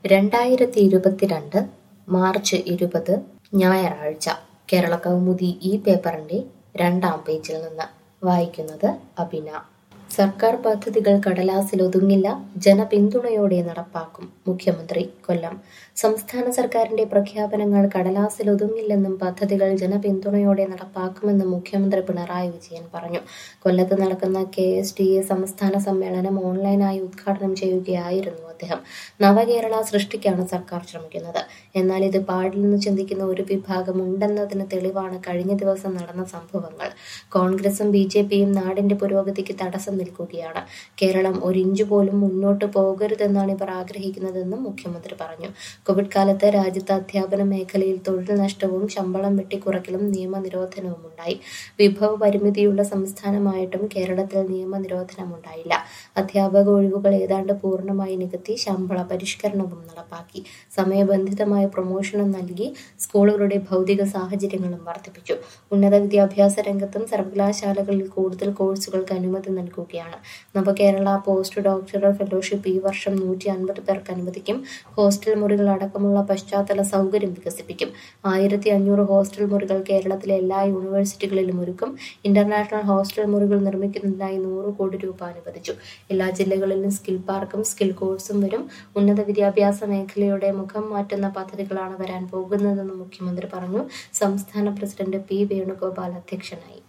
രണ്ടായിരത്തി ഇരുപത്തിരണ്ട് മാർച്ച് ഇരുപത് ഞായറാഴ്ച കേരള കൗമുദി ഈ പേപ്പറിന്റെ രണ്ടാം പേജിൽ നിന്ന് വായിക്കുന്നത് അബിന സർക്കാർ പദ്ധതികൾ കടലാസിലൊതുങ്ങില്ല ജനപിന്തുണയോടെ നടപ്പാക്കും മുഖ്യമന്ത്രി കൊല്ലം സംസ്ഥാന സർക്കാരിന്റെ പ്രഖ്യാപനങ്ങൾ കടലാസിലൊതുങ്ങില്ലെന്നും പദ്ധതികൾ ജനപിന്തുണയോടെ നടപ്പാക്കുമെന്നും മുഖ്യമന്ത്രി പിണറായി വിജയൻ പറഞ്ഞു കൊല്ലത്ത് നടക്കുന്ന കെ എസ് ഡി എ സംസ്ഥാന സമ്മേളനം ഓൺലൈനായി ഉദ്ഘാടനം ചെയ്യുകയായിരുന്നു അദ്ദേഹം നവകേരള സൃഷ്ടിക്കാണ് സർക്കാർ ശ്രമിക്കുന്നത് എന്നാൽ ഇത് പാടില്ലെന്ന് ചിന്തിക്കുന്ന ഒരു വിഭാഗം ഉണ്ടെന്നതിന് തെളിവാണ് കഴിഞ്ഞ ദിവസം നടന്ന സംഭവങ്ങൾ കോൺഗ്രസും ബി ജെ പിയും നാടിന്റെ പുരോഗതിക്ക് തടസ്സം നിൽക്കുകയാണ് കേരളം ഒരു ഇഞ്ച് പോലും മുന്നോട്ട് പോകരുതെന്നാണ് ഇവർ ആഗ്രഹിക്കുന്നതെന്നും മുഖ്യമന്ത്രി പറഞ്ഞു കോവിഡ് കാലത്ത് രാജ്യത്ത് അധ്യാപന മേഖലയിൽ തൊഴിൽ നഷ്ടവും ശമ്പളം വെട്ടിക്കുറയ്ക്കലും നിയമനിരോധനവും ഉണ്ടായി വിഭവ പരിമിതിയുള്ള സംസ്ഥാനമായിട്ടും കേരളത്തിൽ നിയമനിരോധനമുണ്ടായില്ല അധ്യാപക ഒഴിവുകൾ ഏതാണ്ട് പൂർണ്ണമായി നികത്തി ശമ്പള പരിഷ്കരണവും നടപ്പാക്കി സമയബന്ധിതമായ പ്രൊമോഷനും നൽകി സ്കൂളുകളുടെ ഭൗതിക സാഹചര്യങ്ങളും വർദ്ധിപ്പിച്ചു ഉന്നത വിദ്യാഭ്യാസ രംഗത്തും സർവകലാശാലകളിൽ കൂടുതൽ കോഴ്സുകൾക്ക് അനുമതി നൽകുകയാണ് നവകേരള പോസ്റ്റ് ഡോക്ടറൽ ഫെലോഷിപ്പ് ഈ വർഷം നൂറ്റി അൻപത് പേർക്ക് അനുവദിക്കും ഹോസ്റ്റൽ മുറികൾ അടക്കമുള്ള പശ്ചാത്തല സൗകര്യം വികസിപ്പിക്കും ആയിരത്തി അഞ്ഞൂറ് ഹോസ്റ്റൽ മുറികൾ കേരളത്തിലെ എല്ലാ യൂണിവേഴ്സിറ്റികളിലും ഒരുക്കും ഇന്റർനാഷണൽ ഹോസ്റ്റൽ മുറികൾ നിർമ്മിക്കുന്നതിനായി നൂറ് കോടി രൂപ അനുവദിച്ചു എല്ലാ ജില്ലകളിലും സ്കിൽ പാർക്കും സ്കിൽ കോഴ്സും വരും ഉന്നത വിദ്യാഭ്യാസ മേഖലയുടെ മുഖം മാറ്റുന്ന പദ്ധതികളാണ് വരാൻ പോകുന്നതെന്ന് മുഖ്യമന്ത്രി പറഞ്ഞു സംസ്ഥാന പ്രസിഡന്റ് പി വേണുഗോപാൽ അധ്യക്ഷനായി